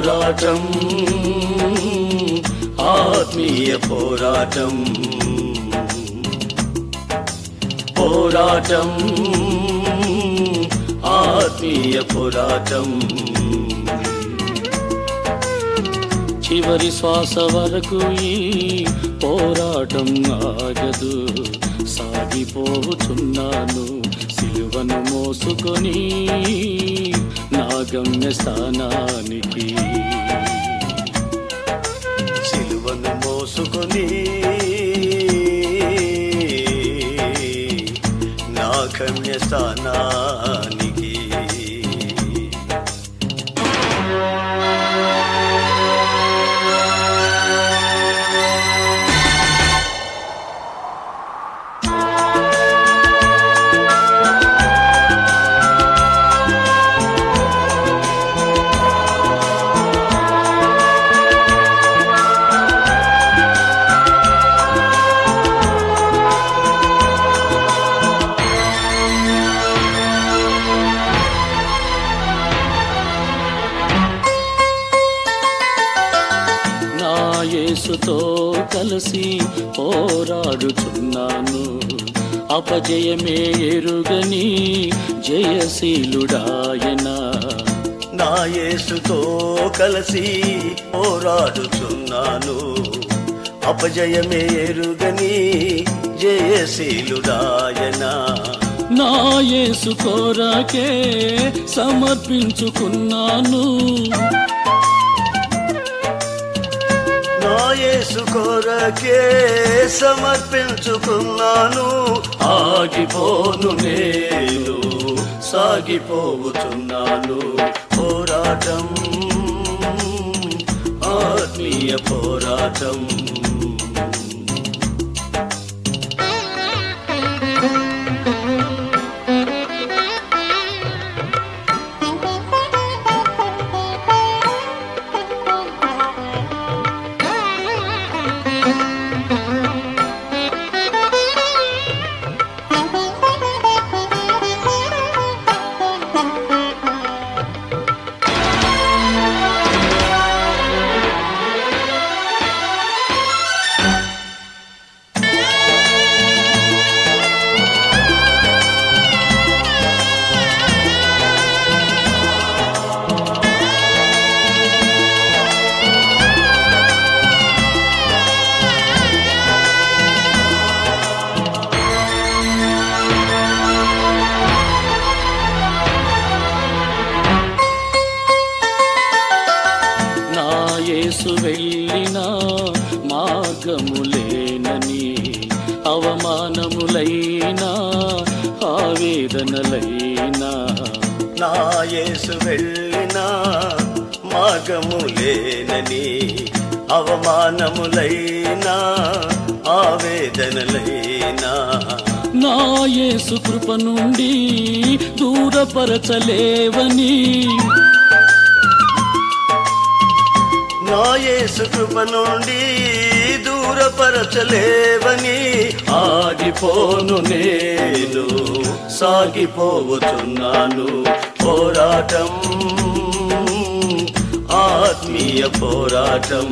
పోరాటం ఆత్మీయ పోరాటం పోరాటం ఆత్మీయ పోరాటం చివరి శ్వాస వరకు ఈ పోరాటం ఆగదు సాగిపోతున్నాను సిలువను మోసుకొని నా గమ్య స్థానానికి సిలువను మోసుకొని నా గమ్య స్థానానికి నా యేసుతో కలిసి పోరాడుచున్నాను అపజయమే ఎరుగని జయశీలుడాయన నా యేసుతో కలిసి పోరాడుచున్నాను అపజయమే ఎరుగని జయశీలుడాయన నా యేసు కోరాకే సమర్పించుకున్నాను నా యేసు కొరకే సమర్పించుకున్నాను ఆగిపోను నేను సాగిపోతున్నాను పోరాటం ఆత్మీయ పోరాటం నా యేసు వెళ్ళిన మార్గములేనని అవమానములైనా ఆవేదనలైనా నా యేసు వెళ్ళిన మార్గములేనని అవమానములైనా ఆవేదనలైనా నా యేసు కృప నుండి దూరపరచలేవని నా యేసు కృప నుండి దూరపరచలేవని ఆగిపోను నేను సాగిపోతున్నాను పోరాటం ఆత్మీయ పోరాటం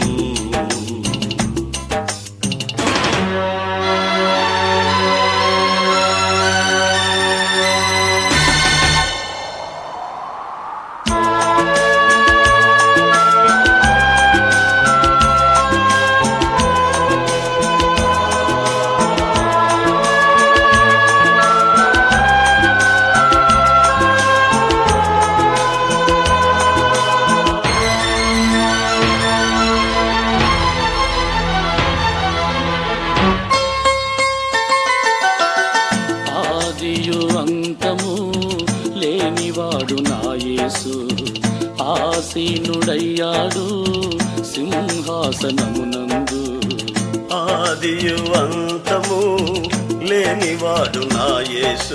ఆదియు అంతము లేనివాడు నా యేసు ఆసీనుడయ్యాడు సింహాసనమునందు ఆదియు అంతము లేనివాడు నా యేసు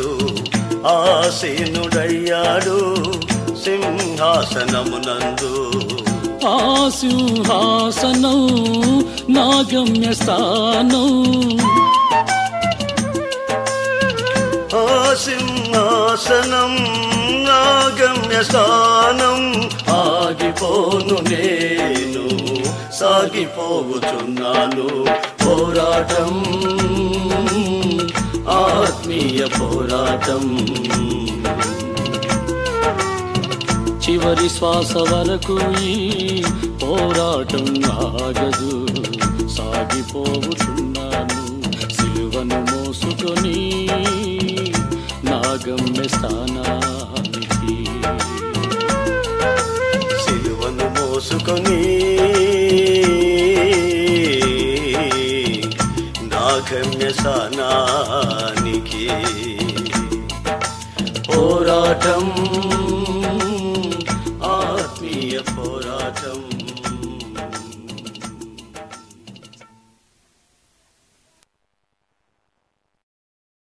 ఆసీనుడయ్యాడు సింహాసనమునందు ఆ సింహాసనం నా గమ్యస్థానం ఆ సింహాసనం నా గమ్యస్థానం ఆగి ఆగిపోను నేను సాగిపోవుచున్నాను పోరాటం ఆత్మీయ పోరాటం చివరి శ్వాస వరకు ఈ పోరాటం ఆగదు సాగిపోతున్నాను సిలువను మోసుకొని నా గమ్య స్థానానికి సిలువను మోసుకొని నా గమ్య స్థానానికి పోరాటం